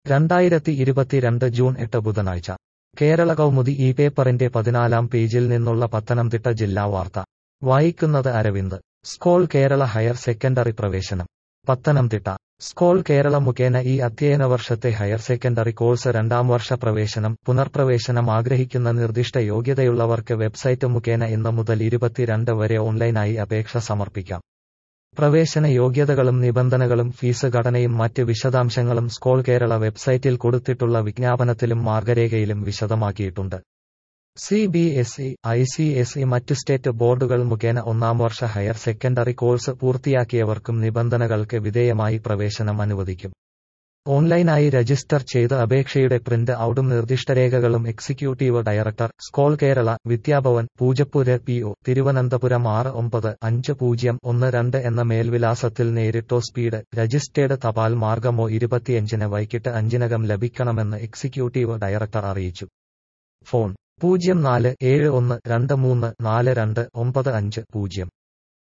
രണ്ടായിരത്തി ഇരുപത്തിരണ്ട് ജൂൺ എട്ട് ബുധനാഴ്ച കേരള കൗമുദി ഈ പേപ്പറിന്റെ പതിനാലാം പേജിൽ നിന്നുള്ള പത്തനംതിട്ട ജില്ലാ വാർത്ത വായിക്കുന്നത് അരവിന്ദ് സ്കോൾ കേരള ഹയർ സെക്കൻഡറി പ്രവേശനം പത്തനംതിട്ട സ്കോൾ കേരള മുഖേന ഈ അധ്യയന വർഷത്തെ ഹയർ സെക്കൻഡറി കോഴ്സ് രണ്ടാം വർഷ പ്രവേശനം പുനർപ്രവേശനം ആഗ്രഹിക്കുന്ന നിർദ്ദിഷ്ട യോഗ്യതയുള്ളവർക്ക് വെബ്സൈറ്റ് മുഖേന ഇന്ന് മുതൽ ഇരുപത്തിരണ്ട് വരെ ഓൺലൈനായി അപേക്ഷ സമർപ്പിക്കാം പ്രവേശന യോഗ്യതകളും നിബന്ധനകളും ഫീസ് ഘടനയും മറ്റ് വിശദാംശങ്ങളും സ്കോൾ കേരള വെബ്സൈറ്റിൽ കൊടുത്തിട്ടുള്ള വിജ്ഞാപനത്തിലും മാർഗരേഖയിലും വിശദമാക്കിയിട്ടുണ്ട് C B S E I C S E മറ്റ് സ്റ്റേറ്റ് ബോർഡുകൾ മുഖേന ഒന്നാം വർഷ ഹയർ സെക്കൻഡറി കോഴ്സ് പൂർത്തിയാക്കിയവർക്കും നിബന്ധനകൾക്ക് വിധേയമായി പ്രവേശനം അനുവദിക്കും ഓൺലൈനായി രജിസ്റ്റർ ചെയ്ത് അപേക്ഷയുടെ പ്രിന്റ് ഔട്ടും നിർദ്ദിഷ്ട രേഖകളും executive director SCOLE Kerala Vidyabhavan Poojappura P O Thiruvananthapuram ആറ് ഒമ്പത് അഞ്ച് പൂജ്യം ഒന്ന് രണ്ട് എന്ന മേൽവിലാസത്തിൽ നേരിട്ടോ സ്പീഡ് രജിസ്റ്റേർഡ് തപാൽ മാർഗമോ ഇരുപത്തിയഞ്ചിന് വൈകിട്ട് അഞ്ചിനകം ലഭിക്കണമെന്ന് എക്സിക്യൂട്ടീവ് ഡയറക്ടർ അറിയിച്ചു ഫോൺ പൂജ്യം നാല് ഏഴ് ഒന്ന് രണ്ട് മൂന്ന് നാല് രണ്ട് ഒമ്പത് അഞ്ച് പൂജ്യം